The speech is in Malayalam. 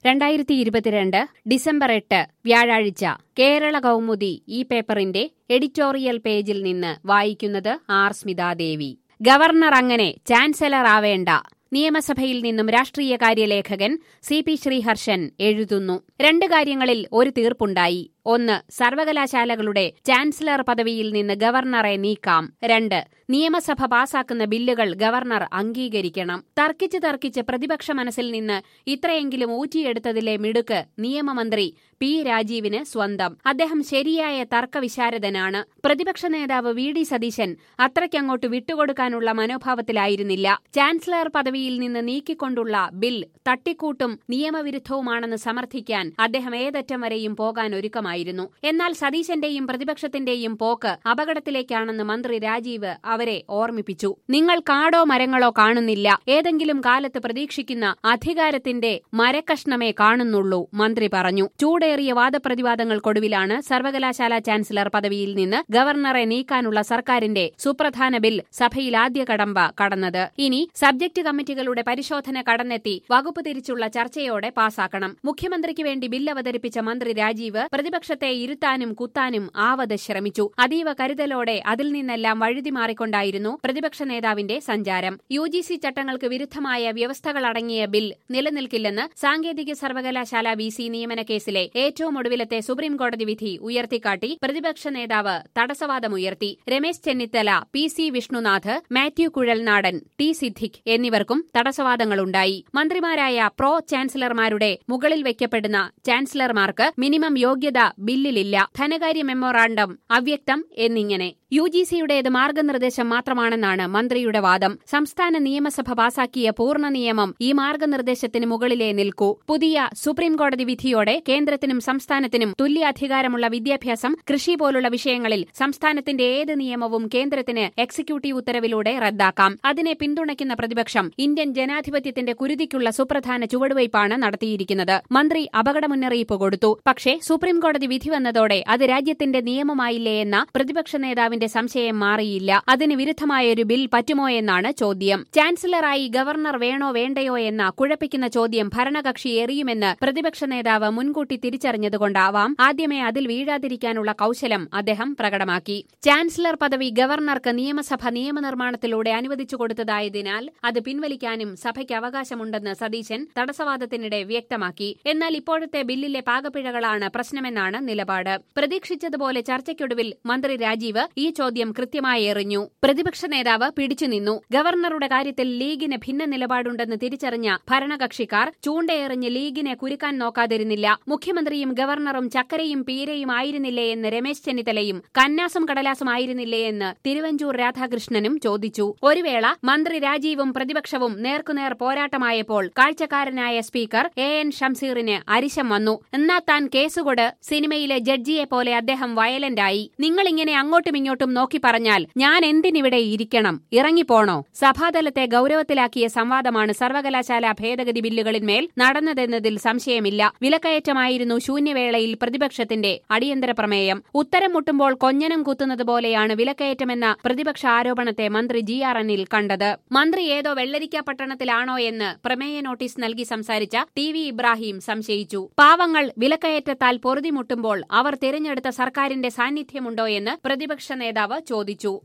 രണ്ടായിരത്തി ഇരുപത്തിരണ്ട് ഡിസംബർ എട്ട് വ്യാഴാഴ്ച കേരള കൗമുദി ഈ പേപ്പറിന്റെ എഡിറ്റോറിയൽ പേജിൽ നിന്ന് വായിക്കുന്നത് ആർ സ്മിതാദേവി ഗവർണർ അങ്ങനെ ചാൻസലർ ആവേണ്ട നിയമസഭയിൽ നിന്നും രാഷ്ട്രീയ കാര്യലേഖകൻ സി പി ശ്രീഹർഷൻ എഴുതുന്നു രണ്ട് കാര്യങ്ങളിൽ ഒരു തീർപ്പുണ്ടായി ഒന്ന് സർവകലാശാലകളുടെ ചാൻസലർ പദവിയിൽ നിന്ന് ഗവർണറെ നീക്കാം രണ്ട് നിയമസഭ പാസാക്കുന്ന ബില്ലുകൾ ഗവർണർ അംഗീകരിക്കണം തർക്കിച്ച് തർക്കിച്ച് പ്രതിപക്ഷ മനസ്സിൽ നിന്ന് ഇത്രയെങ്കിലും ഊറ്റിയെടുത്തതിലെ മിടുക്ക് നിയമമന്ത്രി പി രാജീവിന് സ്വന്തം അദ്ദേഹം ശരിയായ തർക്കവിശാരദനാണ് പ്രതിപക്ഷ നേതാവ് വി ഡി സതീശൻ അത്രയ്ക്കങ്ങോട്ട് വിട്ടുകൊടുക്കാനുള്ള മനോഭാവത്തിലായിരുന്നില്ല ചാൻസലർ പദവിയിൽ നിന്ന് നീക്കിക്കൊണ്ടുള്ള ബിൽ തട്ടിക്കൂട്ടും നിയമവിരുദ്ധവുമാണെന്ന് സമർത്ഥിക്കാൻ അദ്ദേഹം ഏതറ്റം വരെയും പോകാൻ ഒരുക്കമായിരുന്നു എന്നാൽ സതീശന്റെയും പ്രതിപക്ഷത്തിന്റെയും പോക്ക് അപകടത്തിലേക്കാണെന്ന് മന്ത്രി രാജീവ് അവരെ ഓർമ്മിപ്പിച്ചു നിങ്ങൾ കാടോ മരങ്ങളോ കാണുന്നില്ല ഏതെങ്കിലും കാലത്ത് പ്രതീക്ഷിക്കുന്ന അധികാരത്തിന്റെ മരക്കഷ്ണമേ കാണുന്നുള്ളൂ മന്ത്രി പറഞ്ഞു ചൂടേറിയ വാദപ്രതിവാദങ്ങൾക്കൊടുവിലാണ് സർവകലാശാല ചാൻസലർ പദവിയിൽ നിന്ന് ഗവർണറെ നീക്കാനുള്ള സർക്കാരിന്റെ സുപ്രധാന ബിൽ സഭയിൽ ആദ്യ കടമ്പ കടന്നത് ഇനി സബ്ജക്ട് കമ്മിറ്റികളുടെ പരിശോധന കടന്നെത്തി വകുപ്പ് തിരിച്ചുള്ള ചർച്ചയോടെ പാസാക്കണം മുഖ്യമന്ത്രിക്ക് വേണ്ടി ബിൽ അവതരിപ്പിച്ച മന്ത്രി രാജീവ് പ്രതിപക്ഷത്തെ ഇരുത്താനും കുത്താനും ആവത് ശ്രമിച്ചു അതീവ കരുതലോടെ അതിൽ നിന്നെല്ലാം വഴുതി മാറിക്കൊണ്ടായിരുന്നു പ്രതിപക്ഷ നേതാവിന്റെ സഞ്ചാരം യു ജി സി ചട്ടങ്ങൾക്ക് വിരുദ്ധമായ വ്യവസ്ഥകളടങ്ങിയ ബിൽ നിലനിൽക്കില്ലെന്ന് സാങ്കേതിക സർവകലാശാല വി സി നിയമന കേസിലെ ഏറ്റവും ഒടുവിലത്തെ സുപ്രീംകോടതി വിധി ഉയർത്തിക്കാട്ടി പ്രതിപക്ഷ നേതാവ് തടസ്സവാദമുയർത്തി Ramesh Chennithala P C Vishnunath Mathew Kuzhalnadan T Siddique എന്നിവർക്കും തടസ്സവാദങ്ങളുണ്ടായി മന്ത്രിമാരായ പ്രോ ചാൻസലർമാരുടെ മുകളിൽ വയ്ക്കപ്പെടുന്ന ചാൻസലർമാർക്ക് മിനിമം യോഗ്യത ബില്ലിലില്ല ധനകാര്യ മെമ്മോറാണ്ടം അവ്യക്തം എന്നിങ്ങനെ യു ജി സിയുടേത് മാർഗനിർദ്ദേശം മാത്രമാണെന്നാണ് മന്ത്രിയുടെ വാദം സംസ്ഥാന നിയമസഭ പാസാക്കിയ പൂർണ്ണ നിയമം ഈ മാർഗനിർദ്ദേശത്തിന് മുകളിലേ നിൽക്കൂ പുതിയ സുപ്രീംകോടതി വിധിയോടെ കേന്ദ്രത്തിനും സംസ്ഥാനത്തിനും തുല്യ അധികാരമുള്ള വിദ്യാഭ്യാസം കൃഷി പോലുള്ള വിഷയങ്ങളിൽ സംസ്ഥാനത്തിന്റെ ഏത് നിയമവും കേന്ദ്രത്തിന് എക്സിക്യൂട്ടീവ് ഉത്തരവിലൂടെ റദ്ദാക്കാം അതിനെ പിന്തുണയ്ക്കുന്ന പ്രതിപക്ഷം ഇന്ത്യൻ ജനാധിപത്യത്തിന്റെ കുരുതിക്കുള്ള സുപ്രധാന ചുവടുവയ്പാണ് നടത്തിയിരിക്കുന്നത് മന്ത്രി അപകട മുന്നറിയിപ്പ് കൊടുത്തു പക്ഷേ സുപ്രീംകോടതി വിധി വന്നതോടെ അത് രാജ്യത്തിന്റെ നിയമമായില്ലേ എന്ന പ്രതിപക്ഷ നേതാവിന്റെ സംശയം മാറിയില്ല അതിന് വിരുദ്ധമായ ഒരു ബിൽ പറ്റുമോ എന്നാണ് ചോദ്യം ചാൻസലറായി ഗവർണർ വേണോ വേണ്ടയോ എന്ന കുഴപ്പിക്കുന്ന ചോദ്യം ഭരണകക്ഷി എറിയുമെന്ന് പ്രതിപക്ഷ നേതാവ് മുൻകൂട്ടി തിരിച്ചറിഞ്ഞതുകൊണ്ടാവാം ആദ്യമേ അതിൽ വീഴാതിരിക്കാനുള്ള കൌശലം അദ്ദേഹം പ്രകടമാക്കി ചാൻസലർ പദവി ഗവർണർക്ക് നിയമസഭ നിയമനിർമ്മാണത്തിലൂടെ അനുവദിച്ചു കൊടുത്തതായതിനാൽ അത് പിൻവലിക്കാനും സഭയ്ക്ക് അവകാശമുണ്ടെന്ന് സതീശൻ തടസ്സവാദത്തിനിടെ വ്യക്തമാക്കി എന്നാൽ ഇപ്പോഴത്തെ ബില്ലിലെ പാകപ്പിഴകളാണ് പ്രശ്നമെന്നാണ് നിലപാട് പ്രതീക്ഷിച്ചതുപോലെ ചർച്ചയ്ക്കൊടുവിൽ മന്ത്രി രാജീവ് ഈ ചോദ്യം കൃത്യമായി എറിഞ്ഞു പ്രതിപക്ഷ നേതാവ് പിടിച്ചുനിന്നു ഗവർണറുടെ കാര്യത്തിൽ ലീഗിന് ഭിന്ന നിലപാടുണ്ടെന്ന് തിരിച്ചറിഞ്ഞ ഭരണകക്ഷിക്കാർ ചൂണ്ടയെറിഞ്ഞ് ലീഗിനെ കുരുക്കാൻ നോക്കാതിരുന്നില്ല മുഖ്യമന്ത്രിയും ഗവർണറും ചക്കരയും പീരയും ആയിരുന്നില്ലേ എന്ന് രമേശ് ചെന്നിത്തലയും കന്നാസും കടലാസും ആയിരുന്നില്ലേ എന്ന് തിരുവഞ്ചൂർ രാധാകൃഷ്ണനും ചോദിച്ചു ഒരു വേള മന്ത്രി രാജീവും പ്രതിപക്ഷവും നേർക്കുനേർ പോരാട്ടമായപ്പോൾ കാഴ്ചക്കാരനായ സ്പീക്കർ എ എൻ ഷംസീറിന് അരിശം വന്നു എന്നാ താൻ കേസുകൊട് സിനിമയിലെ ജഡ്ജിയെ പോലെ അദ്ദേഹം വയലന്റായി നിങ്ങളിങ്ങനെ അങ്ങോട്ടും ഇങ്ങോട്ടും നോക്കി പറഞ്ഞാൽ ഞാൻ എന്തിനിവിടെ ഇരിക്കണം ഇറങ്ങിപ്പോണോ സഭാതലത്തെ ഗൌരവത്തിലാക്കിയ സംവാദമാണ് സർവകലാശാല ഭേദഗതി ബില്ലുകളിന്മേൽ നടന്നതെന്നതിൽ സംശയമില്ല വിലക്കയറ്റമായിരുന്നു ശൂന്യവേളയിൽ പ്രതിപക്ഷത്തിന്റെ അടിയന്തര പ്രമേയം ഉത്തരം മുട്ടുമ്പോൾ കൊഞ്ഞനം കുത്തുന്നത് പോലെയാണ് വിലക്കയറ്റമെന്ന പ്രതിപക്ഷ ആരോപണത്തെ മന്ത്രി ജി ആർ അനിൽ കണ്ടത് മന്ത്രി ഏതോ വെള്ളരിക്ക പട്ടണത്തിലാണോ എന്ന് പ്രമേയ നോട്ടീസ് നൽകി സംസാരിച്ച ടി വി ഇബ്രാഹിം സംശയിച്ചു പാവങ്ങൾ വിലക്കയറ്റത്താൽ പൊറുതിമുട്ടുമ്പോൾ അവർ തിരഞ്ഞെടുത്ത സർക്കാരിന്റെ സാന്നിധ്യമുണ്ടോ എന്ന് പ്രതിപക്ഷ നേതാവ് ചോദിച്ചു